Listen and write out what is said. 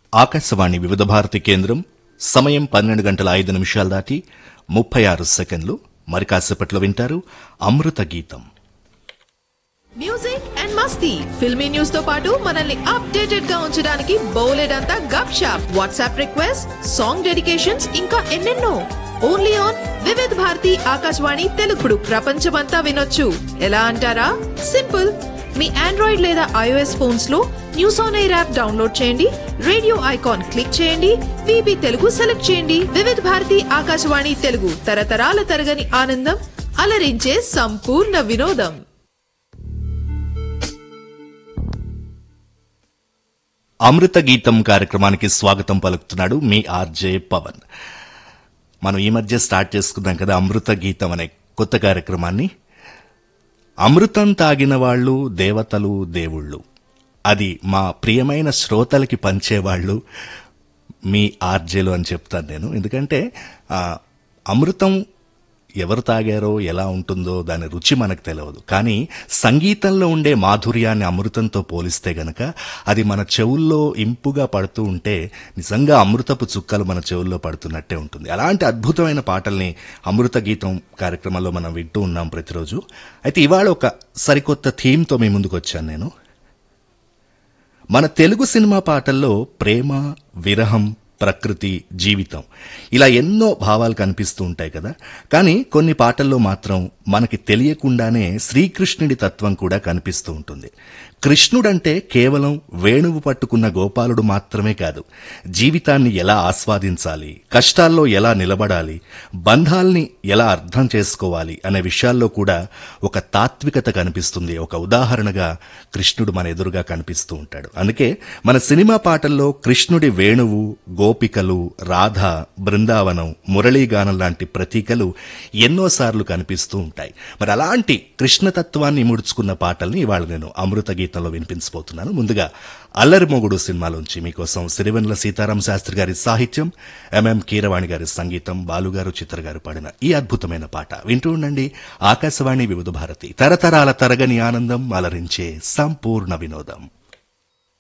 ఆకాశవాణి వివిధ భారతి కేంద్రం సమయం పన్నెండు గంటల ఐదు నిమిషాలు దాటి ముప్పై ఆరు సెకండ్లు మరి కాసేపట్లో వింటారు అమృత గీతం మ్యూజిక్ అండ్ మస్తీ ఫిల్మీ న్యూస్ తో పాటు మనల్ని అప్డేటెడ్ గా ఉంచడానికి బౌలెడంతా గప్ షాప్ వాట్సాప్ రిక్వెస్ట్ సాంగ్ డెడికేషన్స్ ఇంకా ఎన్నెన్నో ఓన్లీ ఆన్ వివిధ్ భారతి ఆకాశవాణి తెలుగుడు ప్రపంచమంతా వినొచ్చు ఎలా అంటారా సింపుల్ మీ ఆండ్రాయిడ్ లేదా ఐఓఎస్ ఫోన్స్ లో news on air app download చేయండి రేడియో ఐకాన్ క్లిక్ చేయండి విబి తెలుగు సెలెక్ట్ చేయండి వివిధ్ భారతి ఆకాశవాణి తెలుగు తరతరాల తరగని ఆనందం అలరించే సంపూర్ణ వినోదం అమృత గీతం కార్యక్రమానికి స్వాగతం పలుకుతున్నాడు మీ ఆర్జే పవన్ మనం ఈ మధ్య స్టార్ట్ చేసుకున్నాం కదా అమృత గీతం అనే కొత్త కార్యక్రమాన్ని అమృతం తాగిన వాళ్ళు దేవతలు దేవుళ్ళు అది మా ప్రియమైన శ్రోతలకి పంచేవాళ్ళు మీ ఆర్జేలు అని చెప్తాను నేను ఎందుకంటే ఆ, అమృతం ఎవరు తాగారో ఎలా ఉంటుందో దాని రుచి మనకు తెలియదు కానీ సంగీతంలో ఉండే మాధుర్యాన్ని అమృతంతో పోలిస్తే గనక అది మన చెవుల్లో ఇంపుగా పడుతూ ఉంటే నిజంగా అమృతపు చుక్కలు మన చెవుల్లో పడుతున్నట్టే ఉంటుంది అలాంటి అద్భుతమైన పాటల్ని అమృత గీతం కార్యక్రమంలో మనం వింటూ ఉన్నాం ప్రతిరోజు అయితే ఇవాళ ఒక సరికొత్త థీమ్తో మీ ముందుకు వచ్చాను నేను మన తెలుగు సినిమా పాటల్లో ప్రేమ విరహం ప్రకృతి జీవితం ఇలా ఎన్నో భావాలు కనిపిస్తూ ఉంటాయి కదా కానీ కొన్ని పాటల్లో మాత్రం మనకి తెలియకుండానే శ్రీకృష్ణుడి తత్వం కూడా కనిపిస్తూ ఉంటుంది కృష్ణుడంటే కేవలం వేణువు పట్టుకున్న గోపాలుడు మాత్రమే కాదు జీవితాన్ని ఎలా ఆస్వాదించాలి కష్టాల్లో ఎలా నిలబడాలి బంధాల్ని ఎలా అర్థం చేసుకోవాలి అనే విషయాల్లో కూడా ఒక తాత్వికత కనిపిస్తుంది ఒక ఉదాహరణగా కృష్ణుడు మన ఎదురుగా కనిపిస్తూ ఉంటాడు అందుకే మన సినిమా పాటల్లో కృష్ణుడి వేణువు గోపికలు రాధ బృందావనం మురళీగానం లాంటి ప్రతీకలు ఎన్నోసార్లు కనిపిస్తూ ఉంటాయి మరి అలాంటి కృష్ణతత్వాన్ని ముడుచుకున్న పాటల్ని ఇవాళ నేను అమృత గీతంలో వినిపించబోతున్నాను ముందుగా అల్లరి మొగుడు సినిమాలోంచి మీకోసం సిరివెన్ల సీతారాం శాస్త్రి గారి సాహిత్యం ఎంఎం కీరవాణి గారి సంగీతం బాలుగారు చిత్ర గారు పాడిన ఈ అద్భుతమైన పాట వింటూ ఉండండి ఆకాశవాణి వివిధ భారతి తరతరాల తరగని ఆనందం అలరించే సంపూర్ణ వినోదం